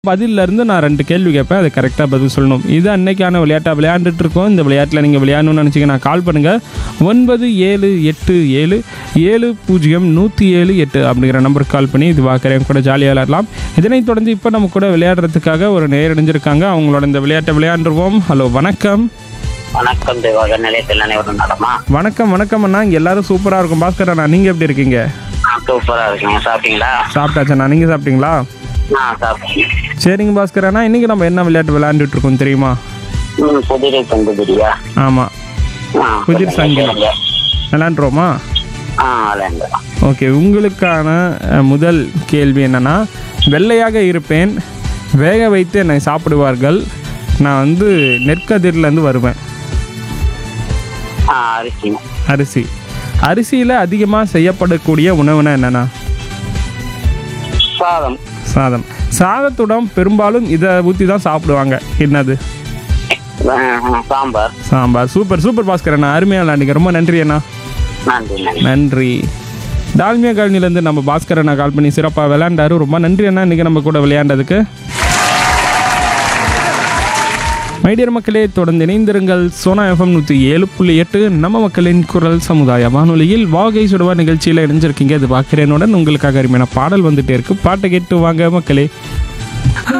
பதில்ல இருந்து நான் ரெண்டு கேள்வி கேட்பேன் அதை கரெக்டாக பதில் சொல்லணும் இது அன்னைக்கான விளையாட்டாக விளையாண்டுட்டு இருக்கோம் இந்த விளையாட்டில் நீங்கள் விளையாடணும்னு நினச்சிங்கன்னா கால் பண்ணுங்கள் ஒன்பது ஏழு எட்டு ஏழு ஏழு பூஜ்ஜியம் நூற்றி ஏழு எட்டு அப்படிங்கிற நம்பருக்கு கால் பண்ணி இது பார்க்குறேன் கூட ஜாலியாக விளையாடலாம் இதனைத் தொடர்ந்து இப்போ நம்ம கூட விளையாடுறதுக்காக ஒரு நேர் இணைஞ்சிருக்காங்க அவங்களோட இந்த விளையாட்டை விளையாண்டுருவோம் ஹலோ வணக்கம் வணக்கம் திவாகர் நிலையத்தில் அனைவரும் நடமா வணக்கம் வணக்கம் அண்ணா இங்கே எல்லாரும் சூப்பராக இருக்கும் பாஸ்கர் அண்ணா நீங்கள் எப்படி இருக்கீங்க சூப்பரா இருக்குங்க சாப்பிட்டீங்களா சாப்பிட்டாச்சண்ணா நீங்கள் சாப்பிட்டீங்களா ஆ சாப்பிட்டீங்க சரிங்க பாஸ்கர் அண்ணா இன்றைக்கி நம்ம என்ன விளையாட்டு விளையாண்டுட்டு இருக்கோம் தெரியுமா ம் புதிரை தங்குதிரியா ஆமாம் ஆ புதிர் சங்கிலி விளையாண்டுருவோமா ஆ விளையாண்டுலாம் ஓகே உங்களுக்கான அஹ், முதல் கேள்வி என்னன்னா வெள்ளையாக இருப்பேன் வேக வைத்து என்னை சாப்பிடுவார்கள் நான் வந்து நெற்கதிர்லேருந்து வருவேன் ஆ அரிசிங்க அரிசி அரிசியில் அதிகமாக செய்யப்படக்கூடிய உணவுனா என்னென்னா சாதம் சாதம் சாதத்துடன் பெரும்பாலும் இதை ஊற்றி தான் சாப்பிடுவாங்க என்னது ஆ, ஆ, சாம்பார் சாம்பார் சூப்பர் சூப்பர் பாஸ்கர் அண்ணா அருமையாக விளையாண்டுங்க ரொம்ப நன்றி அண்ணா நன்றி நன்றி நன்றி டால்மியா காலனிலேருந்து நம்ம பாஸ்கர் அண்ணா கால் பண்ணி சிறப்பாக விளையாண்டாரு ரொம்ப நன்றி அண்ணா இன்றைக்கி நம்ம கூட விளையாண்டதுக்கு மைடியர் மக்களே தொடர்ந்து இணைந்திருங்கள் சோனா எஃப்எம் நூற்றி ஏழு புள்ளி எட்டு நம்ம மக்களின் குரல் சமுதாய வானொலியில் வாகை சுடுவா நிகழ்ச்சியில் இணைஞ்சிருக்கீங்க அது பார்க்குறேனுடன் உங்களுக்காக அருமையான பாடல் வந்துட்டே இருக்கு பாட்டை கேட்டு வாங்க மக்களே